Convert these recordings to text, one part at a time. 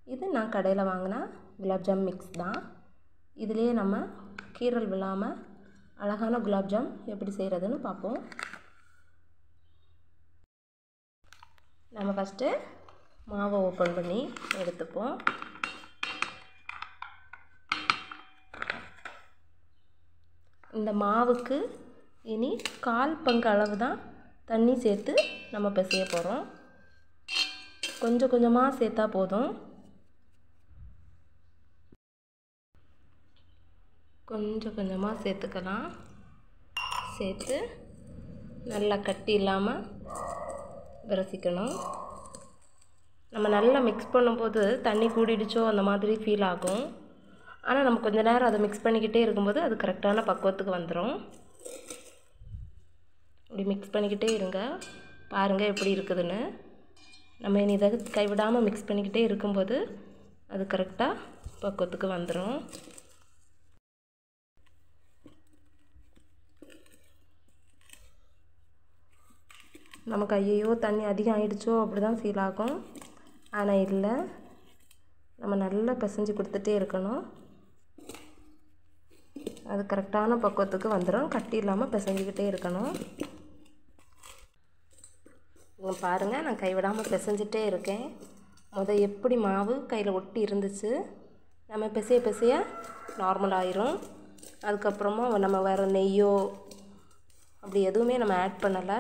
இது நான் கடையில் வாங்கின குலாப்ஜாம் மிக்ஸ் தான் இதுலேயே நம்ம கீரல் விழாமல் அழகான குலாப்ஜாம் எப்படி செய்கிறதுன்னு பார்ப்போம் நம்ம ஃபஸ்ட்டு மாவை ஓப்பன் பண்ணி எடுத்துப்போம் இந்த மாவுக்கு இனி கால் பங்கு அளவு தான் தண்ணி சேர்த்து நம்ம பிசைய போகிறோம் கொஞ்சம் கொஞ்சமாக சேர்த்தா போதும் கொஞ்சம் கொஞ்சமாக சேர்த்துக்கலாம் சேர்த்து நல்லா கட்டி இல்லாமல் விரசிக்கணும் நம்ம நல்லா மிக்ஸ் பண்ணும்போது தண்ணி கூடிடுச்சோ அந்த மாதிரி ஃபீல் ஆகும் ஆனால் நம்ம கொஞ்ச நேரம் அதை மிக்ஸ் பண்ணிக்கிட்டே இருக்கும்போது அது கரெக்டான பக்குவத்துக்கு வந்துடும் இப்படி மிக்ஸ் பண்ணிக்கிட்டே இருங்க பாருங்கள் எப்படி இருக்குதுன்னு நம்ம இனி இதை கைவிடாமல் மிக்ஸ் பண்ணிக்கிட்டே இருக்கும்போது அது கரெக்டாக பக்குவத்துக்கு வந்துடும் நமக்கு ஐயையோ தண்ணி அதிகம் ஆயிடுச்சோ அப்படி தான் ஃபீல் ஆகும் ஆனால் இல்லை நம்ம நல்லா பிசைஞ்சு கொடுத்துட்டே இருக்கணும் அது கரெக்டான பக்குவத்துக்கு வந்துடும் கட்டி இல்லாமல் பிசைஞ்சிக்கிட்டே இருக்கணும் இங்கே பாருங்கள் நான் கைவிடாமல் பிசைஞ்சிட்டே இருக்கேன் முத எப்படி மாவு கையில் ஒட்டி இருந்துச்சு நம்ம பிசைய பிசைய நார்மல் ஆயிரும் அதுக்கப்புறமா நம்ம வேறு நெய்யோ அப்படி எதுவுமே நம்ம ஆட் பண்ணலை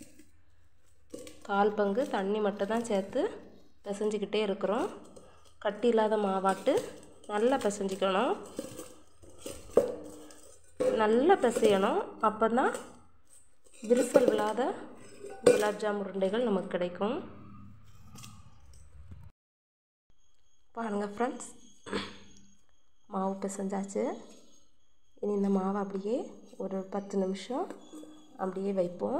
கால் பங்கு தண்ணி மட்டும் தான் சேர்த்து பிசைஞ்சிக்கிட்டே இருக்கிறோம் கட்டி இல்லாத மாவாட்டு நல்லா பிசைஞ்சிக்கணும் நல்லா பிசையணும் அப்போ தான் விரிசல் விழாத குலாப்ஜாம் உருண்டைகள் நமக்கு கிடைக்கும் பாருங்கள் ஃப்ரெண்ட்ஸ் மாவு பிசைஞ்சாச்சு இனி இந்த மாவை அப்படியே ஒரு பத்து நிமிஷம் அப்படியே வைப்போம்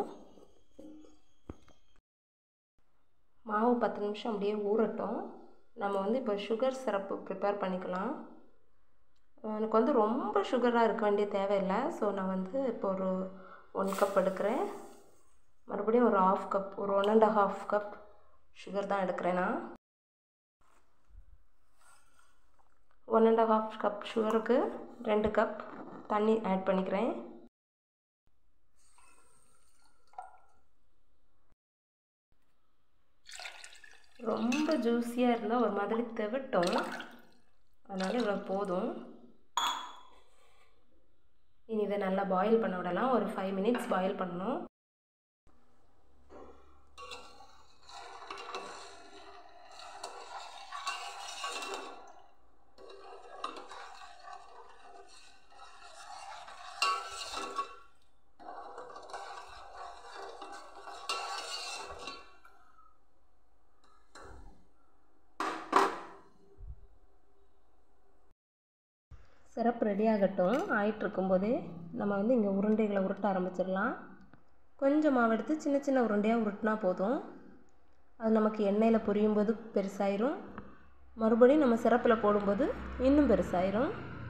மாவு பத்து நிமிஷம் அப்படியே ஊறட்டும் நம்ம வந்து இப்போ சுகர் சிரப்பு ப்ரிப்பேர் பண்ணிக்கலாம் எனக்கு வந்து ரொம்ப சுகராக இருக்க வேண்டிய தேவையில்லை ஸோ நான் வந்து இப்போ ஒரு ஒன் கப் எடுக்கிறேன் மறுபடியும் ஒரு ஆஃப் கப் ஒரு one and half cup sugar தான் எடுக்கிறேன் நான் ஒன் அண்ட் ஹாஃப் கப் சுகருக்கு ரெண்டு கப் தண்ணி ஆட் பண்ணிக்கிறேன் ரொம்ப ஜூஸியாக இருந்தால் ஒரு மாதிரி தெவிட்டும் அதனால் இவ்வளோ போதும் இனி இதை நல்லா பாயில் பண்ண விடலாம் ஒரு ஃபைவ் மினிட்ஸ் பாயில் பண்ணணும் சிரப் ரெடி ஆகட்டும் ஆகிட்டு இருக்கும்போதே நம்ம வந்து இங்கே உருண்டைகளை உருட்ட ஆரம்பிச்சிடலாம் கொஞ்சம் மாவு எடுத்து சின்ன சின்ன உருண்டையாக உருட்டினா போதும் அது நமக்கு எண்ணெயில் பொரியும் போது பெருசாயிரும் மறுபடியும் நம்ம சிரப்பில் போடும்போது இன்னும் பெருசாயிரும்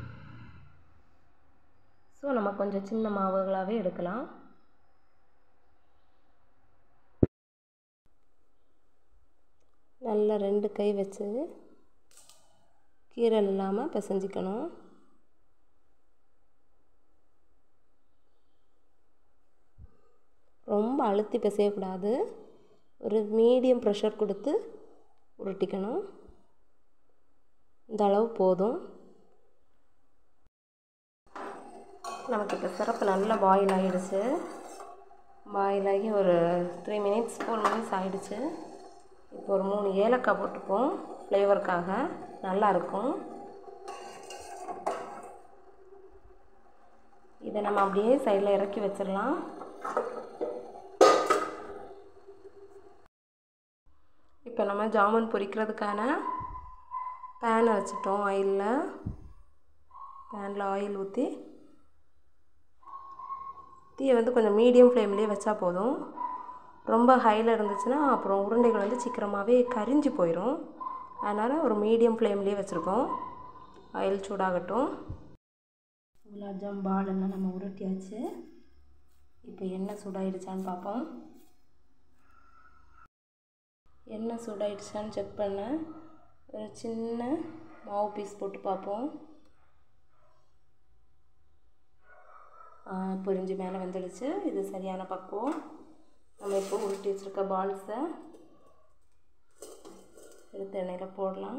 ஸோ நம்ம கொஞ்சம் சின்ன மாவுகளாகவே எடுக்கலாம் நல்லா ரெண்டு கை வச்சு கீரல் இல்லாமல் பிசைஞ்சிக்கணும் ரொம்ப அழுத்தி பிசையக்கூடாது ஒரு மீடியம் ப்ரெஷர் கொடுத்து உருட்டிக்கணும் இந்த அளவு போதும் நமக்கு இப்போ சிறப்பு நல்லா பாயில் ஆகிடுச்சு பாயில் ஆகி ஒரு த்ரீ மினிட்ஸ் ஃபோர் மினிட்ஸ் ஆகிடுச்சு இப்போ ஒரு மூணு ஏலக்காய் போட்டுப்போம் ஃப்ளேவருக்காக நல்லாயிருக்கும் இதை நம்ம அப்படியே சைடில் இறக்கி வச்சிடலாம் இப்போ நம்ம ஜாமுன் பொரிக்கிறதுக்கான பேனை வச்சுட்டோம் ஆயிலில் பேனில் ஆயில் ஊற்றி தீயை வந்து கொஞ்சம் மீடியம் ஃப்ளேம்லேயே வச்சா போதும் ரொம்ப ஹையில் இருந்துச்சுன்னா அப்புறம் உருண்டைகள் வந்து சீக்கிரமாகவே கரிஞ்சு போயிடும் அதனால் ஒரு மீடியம் ஃப்ளேம்லேயே வச்சுருக்கோம் ஆயில் சூடாகட்டும் குலாப்ஜாம் பால் எல்லாம் நம்ம உருட்டியாச்சு இப்போ எண்ணெய் சூடாயிடுச்சான்னு பார்ப்போம் எண்ணெய் சூடாயிடுச்சான்னு செக் பண்ணேன் ஒரு சின்ன மாவு பீஸ் போட்டு பார்ப்போம் பொரிஞ்சு மேலே வந்துடுச்சு இது சரியான பக்குவம் நம்ம இப்போ உருட்டி வச்சுருக்க பால்ஸை எடுத்து எண்ணெயில் போடலாம்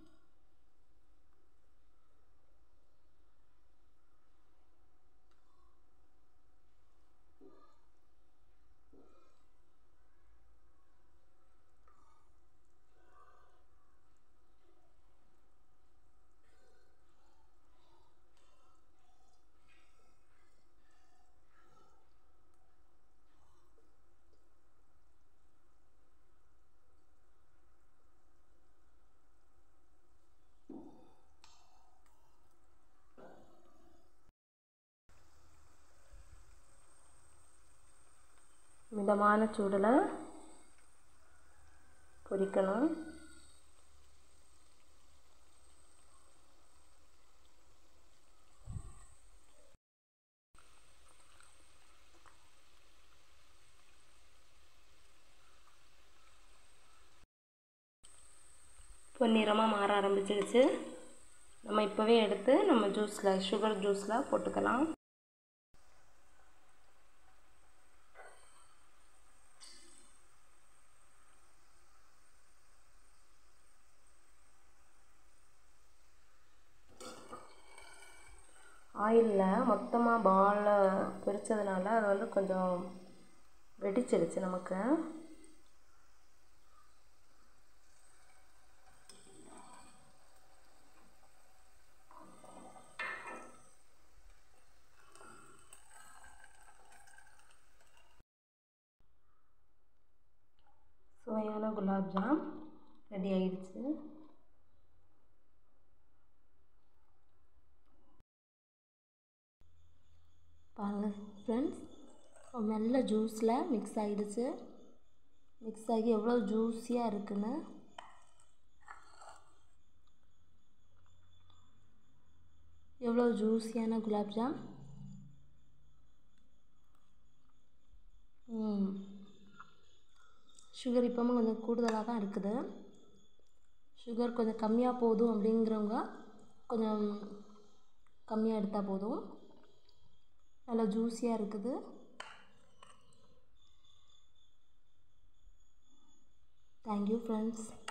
மிதமான சூடில் பொரிக்கணும் பொன்னிறமாக மாற ஆரம்பிச்சிடுச்சு நம்ம இப்போவே எடுத்து நம்ம ஜூஸில் சுகர் ஜூஸில் போட்டுக்கலாம் ஆயிலில் மொத்தமாக பாலில் பொரிச்சதுனால அது வந்து கொஞ்சம் வெடிச்சிடுச்சு நமக்கு சுவையான குலாப்ஜாம் ரெடி ஆயிடுச்சு பாருங்கள் ஃப்ரெண்ட்ஸ் நல்ல ஜூஸில் மிக்ஸ் ஆகிடுச்சு மிக்ஸ் ஆகி எவ்வளோ ஜூஸியாக இருக்குன்னு எவ்வளோ ஜூஸியான குலாப்ஜாம் சுகர் இப்போவும் கொஞ்சம் கூடுதலாக தான் இருக்குது சுகர் கொஞ்சம் கம்மியாக போதும் அப்படிங்கிறவங்க கொஞ்சம் கம்மியாக எடுத்தால் போதும் நல்லா ஜூஸியாக இருக்குது தேங்க்யூ ஃப்ரெண்ட்ஸ்